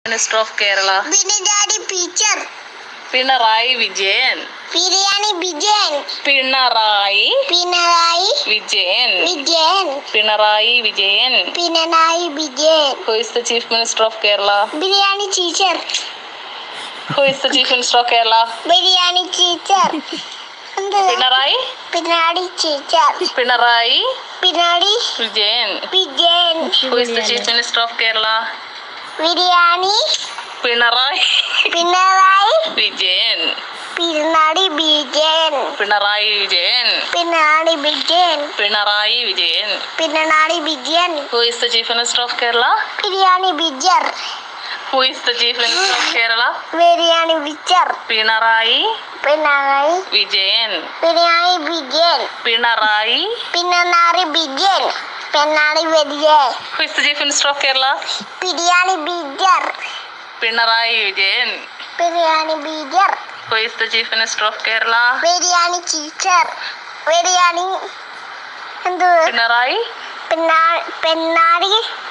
minister of Kerala biryani teacher Pinarayi Vijayan biryani Vijayan Pinarayi Pinarayi Vijayan Vijayan Pinarayi Vijayan Pinarayi Vijayan who is the chief minister of Kerala biryani teacher who is the chief minister of Kerala biryani teacher എന്ത് Pinarayi Pinarayi teacher Pinarayi Pinarayi Vijayan Vijayan who is the chief minister of Kerala biryani Pinarayi Pinarayi Vijayan Pinarayi Vijayan Pinarayi Vijayan Pinarayi Vijayan Pinarayi Vijayan Pinarayi Vijayan who is the chief minister of Kerala biryani വിജർ who is the chief minister of Kerala biryani വിജർ Pinarayi Pinarayi Vijayan Pinarayi Vijayan Pinarayi Pinarayi Vijayan Pinarayi Vijayan who is the chief minister of Kerala biryani വിജർ പിണറായി വിജയൻ ബിരിയാണി വിജർ who is the chief minister of Kerala biryani teacher biryani എന്ത് പിണറായി പിന്നാ പിന്നാടി